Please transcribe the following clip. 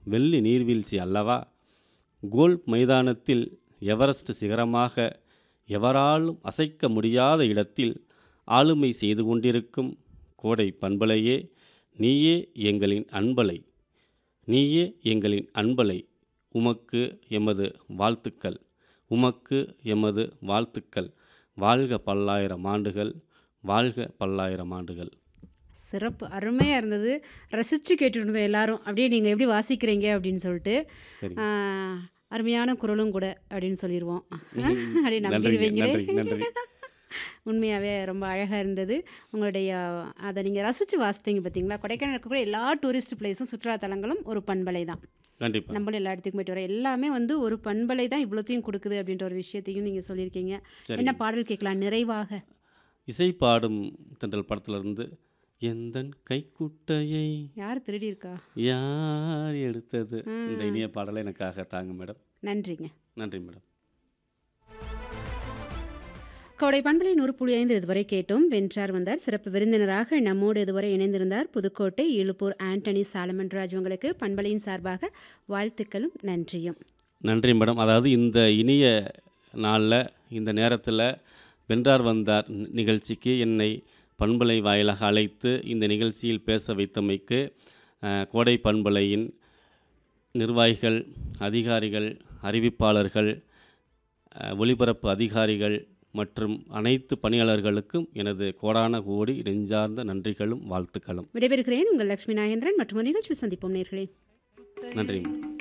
வெள்ளி நீர்வீழ்ச்சி அல்லவா கோல்ஃப் மைதானத்தில் எவரெஸ்ட் சிகரமாக எவராலும் அசைக்க முடியாத இடத்தில் ஆளுமை செய்து கொண்டிருக்கும் கோடை பண்பலையே நீயே எங்களின் அன்பலை நீயே எங்களின் அன்பலை உமக்கு எமது வாழ்த்துக்கள் உமக்கு எமது வாழ்த்துக்கள் வாழ்க பல்லாயிரம் ஆண்டுகள் வாழ்க பல்லாயிரம் ஆண்டுகள் சிறப்பு அருமையாக இருந்தது ரசித்து கேட்டுட்டு இருந்தோம் எல்லாரும் அப்படியே நீங்கள் எப்படி வாசிக்கிறீங்க அப்படின்னு சொல்லிட்டு சரி ஆ, அருமையான குரலும் கூட அப்படின்னு சொல்லிடுவோம் அப்படி நன்றிங்க நம்பிடுவீங்களே நன்றி நன்றி உண்மையாகவே ரொம்ப அழகாக இருந்தது உங்களுடைய அதை நீங்கள் ரசித்து வாசித்தீங்க பார்த்தீங்களா கொடைக்கானல் இருக்கக்கூடிய எல்லா டூரிஸ்ட் பிளேஸும் சுற்றுலாத்தலங்களும் ஒரு பண்பலை தான் கண்டிப்பாக நம்மளும் எல்லா இடத்துக்கும் போயிட்டு வரோம் எல்லாமே வந்து ஒரு பண்பலை தான் இவ்வளோத்தையும் கொடுக்குது அப்படின்ற ஒரு விஷயத்தையும் நீங்கள் சொல்லியிருக்கீங்க சரி என்ன பாடல் கேட்கலாம் நிறைவாக இசை பாடும் தென்றல் படத்திலிருந்து எந்தன் கைக்குட்டையை யார் திருடி இருக்கா யார் எடுத்தது இந்த இனிய பாடலை எனக்காக தாங்க மேடம் நன்றிங்க நன்றி மேடம் கோடை பண்பலை நூறு புள்ளி ஐந்து இதுவரை கேட்டோம் வென்றார் வந்தார் சிறப்பு விருந்தினராக நம்மோடு இதுவரை இணைந்திருந்தார் புதுக்கோட்டை இழுப்பூர் ஆண்டனி சாலமன்ராஜ் உங்களுக்கு பண்பலையின் சார்பாக வாழ்த்துக்களும் நன்றியும் நன்றி மேடம் அதாவது இந்த இனிய நாளில் இந்த நேரத்தில் வென்றார் வந்தார் நி- நிகழ்ச்சிக்கு என்னை பண்பலை வாயிலாக அழைத்து இந்த நிகழ்ச்சியில் பேச வைத்தமைக்கு அஹ், கோடை பண்பலையின் நிர்வாகிகள் அதிகாரிகள் அறிவிப்பாளர்கள் அஹ், ஒலிபரப்பு அதிகாரிகள் மற்றும் அனைத்து பணியாளர்களுக்கும் எனது கோடான கோடி நெஞ்சார்ந்த நன்றிகளும் வாழ்த்துக்களும் விடைபெறுகிறேன் உங்கள் லட்சுமி நாகேந்திரன் மற்றும் ஒரு நிகழ்ச்சி சந்திப்போம் நேர்களே நன்றி மேடம்